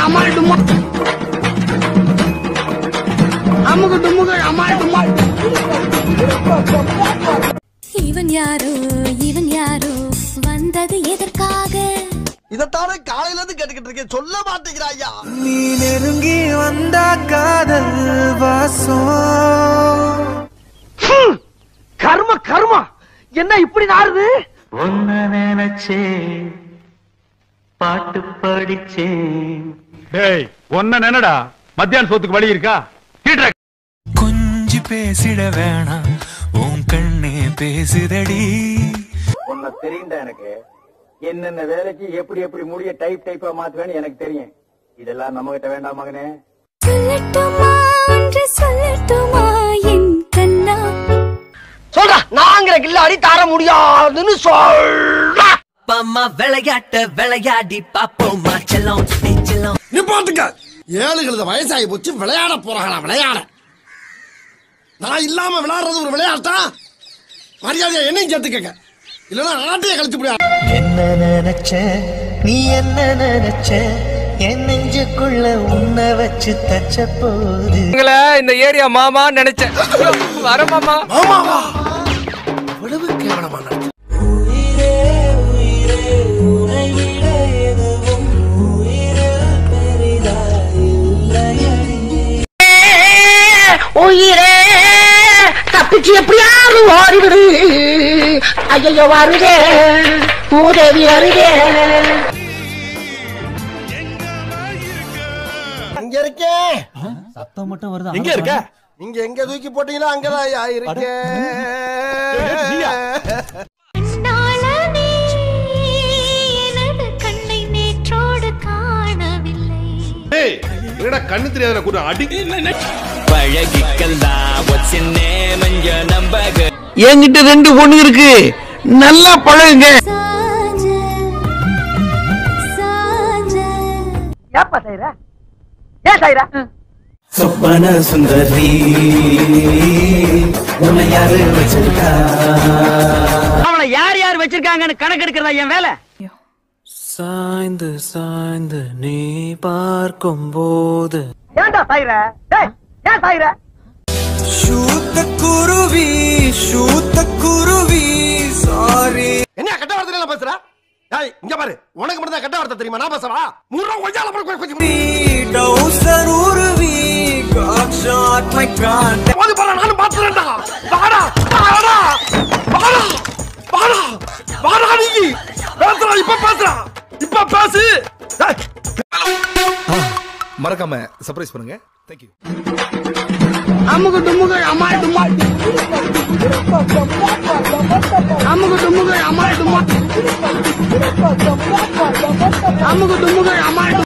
அமால் டுமா அமுகு டுமுகு அமால் டுமா இவன் யாரோ இவன் யாரோ வந்தது எதற்காக இதத்தானே காலையில இருந்து கேட்டுக்கிட்டு இருக்கேன் சொல்ல மாட்டேங்கிறாயா நீ நெருங்கி வந்த காதல் வாசம் கர்ம கர்மா என்ன இப்படி நாருது ஒன்ன நினைச்சே பாட்டு படிச்சேன் டேய் ஒன்ன நினைடா மத்தியான சோத்துக்கு வழி இருக்கா கீட்ற கொஞ்சி பேசிட வேணாம் உன் கண்ணே பேசுதடி உன்னை தெரியும்டா எனக்கு என்னென்ன வேலைக்கு எப்படி எப்படி முடிய டைப் டைப்பா மாத்துவேன்னு எனக்கு தெரியும் இதெல்லாம் நம்ம கிட்ட வேண்டாம் மகனே சொல்லட்டுமா என்று சொல்லட்டுமா என் கண்ணா சொல்றா நாங்கிற கில்லாடி தர முடியாதுன்னு சொல்றா அம்மா விளையாட்ட விளையாடி பாப்போமா செல்லம் நீ செல்லம் நீ பாத்துக்க ஏழுகளது வயசாகி போச்சு விளையாட போறாங்களா விளையாட நான் இல்லாம விளையாடுறது ஒரு விளையாட்டா மரியாதையா என்னையும் சேர்த்துக்கங்க இல்லன்னா ஆட்டையை கழிச்சு முடியாது என்ன நினைச்ச நீ என்ன நினைச்ச என் நெஞ்சுக்குள்ள உன்னை வச்சு தச்ச போது இந்த ஏரியா மாமா நினைச்சேன் வர மாமா ஆமாவா இவ்வளவு கேவலமா நடந்து உயிரே உயிரே உன்னை விட எதுவும் உயிரில் பெரிதா இல்லையடி உயிரே தப்பிச்சு எப்படியாவது ஓடிவிடு ஐயோ வருதே மூதேவி வருதே இங்க இருக்கேன் சத்தம் மட்டும் வருது எங்க இருக்க நீங்க எங்க தூக்கி போட்டீங்களோ அங்கதான் ஐயா இருக்கேன் நாளனே எனது கண்ணை நேற்றோடு காணவில்லை கண்ணு தெரியாத கூட அடி பழகிக்கந்தா வச்சின்னே மஞ்ச நம்பக என்கிட்ட ரெண்டு பொண்ணு இருக்கு நல்லா பழகுங்க சாஞ்ச சாஞ்ச ஏப்பா செய்யற ஏன் செய்யற சொப்பன சுந்தரி உன்னை யாரு வச்சிருக்கா அவனை யார் யார் வச்சிருக்காங்கன்னு கணக்கு எடுக்கிறதா என் வேலை சாய்ந்து சாய்ந்து நீ பார்க்கும் போது ஏன்டா சாயிர டேய் ஏன் சாயிர சூத்த குருவி சூத்த குருவி சாரி என்ன கட்ட வார்த்தையில பேசுற டேய் இங்க பாரு உனக்கு மட்டும் தான் கட்ட வார்த்தை தெரியுமா நான் பேசவா மூணு ரூபா கொஞ்சம் அப்புறம் கொஞ்சம் டவுசர் உருவி காட் ஷாட் மை காட் போது பாரு நானும் பாத்துறேன்டா வாடா வாடா வாடா வாடா வாடா நீ பேசுறா இப்ப பேசுறா இப்ப பேசு டேய். மறக்காம சர்ப்ரைஸ் பண்ணுங்க தேங்க்யூ அமுகு டுமுகு அமால் டுமா அமுகு டுமுகு அமால் டுமா அமுகு டுமுகு அமால் டுமா